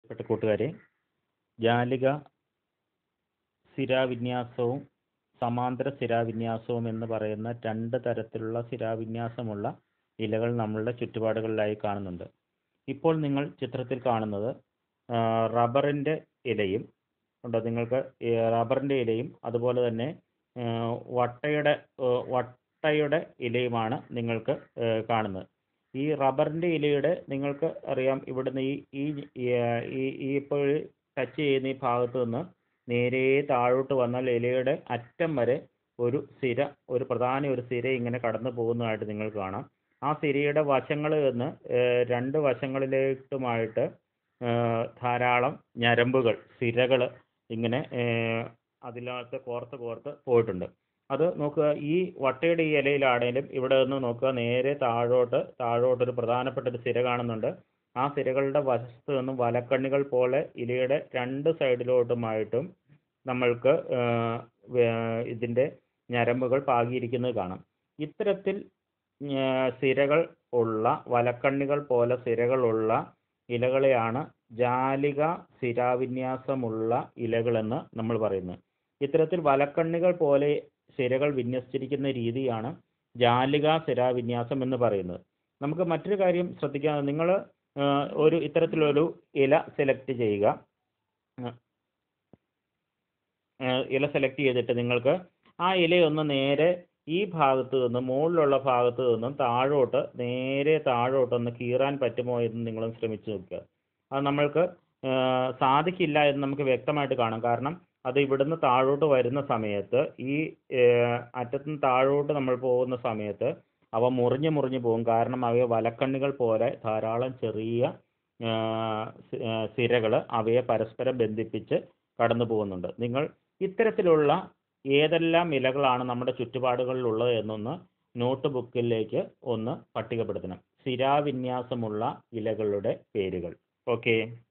പ്രിയപ്പെട്ട കൂട്ടുകാരെ ജാലിക സ്ഥിരാവിന്യാസവും സമാന്തര സ്ഥിരാവിന്യാസവും എന്ന് പറയുന്ന രണ്ട് തരത്തിലുള്ള സ്ഥിരാവിന്യാസമുള്ള ഇലകൾ നമ്മളുടെ ചുറ്റുപാടുകളിലായി കാണുന്നുണ്ട് ഇപ്പോൾ നിങ്ങൾ ചിത്രത്തിൽ കാണുന്നത് ആ, റബ്ബറിൻ്റെ ഇലയും ഉണ്ടോ നിങ്ങൾക്ക് ഈ റബ്ബറിൻ്റെ ഇലയും അതുപോലെ തന്നെ ആ, വട്ടയുടെ ആ, വട്ടയുടെ ഇലയുമാണ് നിങ്ങൾക്ക് ആ, കാണുന്നത് ഈ റബ്ബറിൻ്റെ ഇലയുടെ നിങ്ങൾക്ക് അറിയാം ഇവിടുന്ന് ഈ ഈ ഈ ഈ ഇപ്പോൾ ടച്ച് ചെയ്യുന്ന ഈ ഭാഗത്ത് നിന്ന് നേരെ താഴോട്ട് വന്നാൽ ഇലയുടെ അറ്റം വരെ ഒരു സിര ഒരു പ്രധാന ഒരു സിര ഇങ്ങനെ കടന്നു പോകുന്നതായിട്ട് നിങ്ങൾക്ക് കാണാം ആ സിരയുടെ വശങ്ങളിൽ നിന്ന് ഏഹ്, രണ്ട് വശങ്ങളിലേക്കുമായിട്ട് ഏഹ്, ധാരാളം ഞരമ്പുകൾ സിരകൾ ഇങ്ങനെ ഏഹ്, അതിനകത്ത് കോർത്ത് കോർത്ത് പോയിട്ടുണ്ട് അത് നോക്കുക ഈ വട്ടയുടെ ഈ ഇലയിലാണേലും ഇവിടെ നിന്ന് നോക്കുക നേരെ താഴോട്ട് താഴോട്ട് ഒരു പ്രധാനപ്പെട്ട ഒരു സിര കാണുന്നുണ്ട് ആ സിരകളുടെ വശത്ത് നിന്നും വലക്കണ്ണികൾ പോലെ ഇലയുടെ രണ്ട് സൈഡിലോട്ടുമായിട്ടും നമ്മൾക്ക് ഏഹ്, വേ- ഇതിൻ്റെ ഞരമ്പുകൾ പാകിയിരിക്കുന്നത് കാണാം ഇത്തരത്തിൽ ഏഹ്, സിരകൾ ഉള്ള വലക്കണ്ണികൾ പോലെ സിരകളുള്ള ഇലകളെയാണ് ജാലിക സ്ഥിരാവിന്യാസമുള്ള ഇലകളെന്ന് നമ്മൾ പറയുന്നത് ഇത്തരത്തിൽ വലക്കണ്ണികൾ പോലെ സിരകൾ വിന്യസിച്ചിരിക്കുന്ന രീതിയാണ് ജാലിക സ്ഥിരാവിന്യാസം എന്ന് പറയുന്നത് നമുക്ക് മറ്റൊരു കാര്യം ശ്രദ്ധിക്കാൻ നിങ്ങൾ ഒരു ഇത്തരത്തിലൊരു ഇല സെലക്ട് ചെയ്യുക ആ, ഏഹ് ഇല സെലക്ട് ചെയ്തിട്ട് നിങ്ങൾക്ക് ആ ഇലയൊന്ന് നേരെ ഈ ഭാഗത്ത് നിന്ന് മുകളിലുള്ള ഭാഗത്ത് നിന്നും താഴോട്ട് നേരെ താഴോട്ടൊന്ന് കീറാൻ പറ്റുമോ എന്ന് നിങ്ങളൊന്ന് ശ്രമിച്ചു നോക്കുക അത് നമ്മൾക്ക് ഏഹ് സാധിക്കില്ല എന്ന് നമുക്ക് വ്യക്തമായിട്ട് കാണാം കാരണം അത് ഇവിടുന്ന് താഴോട്ട് വരുന്ന സമയത്ത് ഈ ഏഹ് അറ്റത്തുനിന്ന് താഴോട്ട് നമ്മൾ പോകുന്ന സമയത്ത് അവ മുറിഞ്ഞ് മുറിഞ്ഞ് പോകും കാരണം അവയെ വലക്കണ്ണികൾ പോലെ ധാരാളം ചെറിയ സിരകൾ അവയെ പരസ്പരം ബന്ധിപ്പിച്ച് കടന്നു പോകുന്നുണ്ട് നിങ്ങൾ ഇത്തരത്തിലുള്ള ഏതെല്ലാം ഇലകളാണ് നമ്മുടെ ചുറ്റുപാടുകളിലുള്ളത് എന്നൊന്ന് നോട്ട് ബുക്കിലേക്ക് ഒന്ന് പട്ടികപ്പെടുത്തണം സ്ഥിരാവിന്യാസമുള്ള ഇലകളുടെ പേരുകൾ ഓക്കെ